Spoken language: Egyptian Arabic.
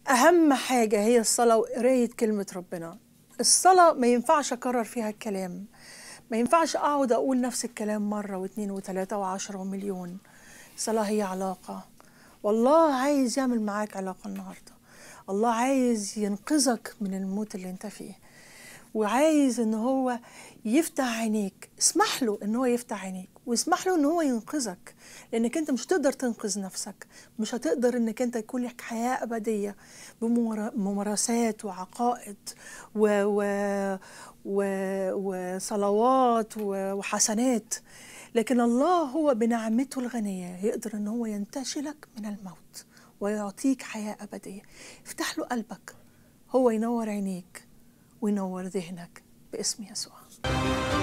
أهم حاجة هي الصلاة وقراية كلمة ربنا الصلاة ما ينفعش أكرر فيها الكلام ما ينفعش أقعد أقول نفس الكلام مرة واثنين وثلاثة وعشرة ومليون الصلاة هي علاقة والله عايز يعمل معاك علاقة النهاردة الله عايز ينقذك من الموت اللي انت فيه وعايز ان هو يفتح عينيك اسمح له ان هو يفتح عينيك واسمح له ان هو ينقذك لانك انت مش تقدر تنقذ نفسك مش هتقدر انك انت يكون لك حياه ابديه بممارسات وعقائد و و و وصلوات و- وحسنات لكن الله هو بنعمته الغنيه يقدر ان هو ينتشلك من الموت ويعطيك حياه ابديه افتح له قلبك هو ينور عينيك وينور ذهنك باسم يسوع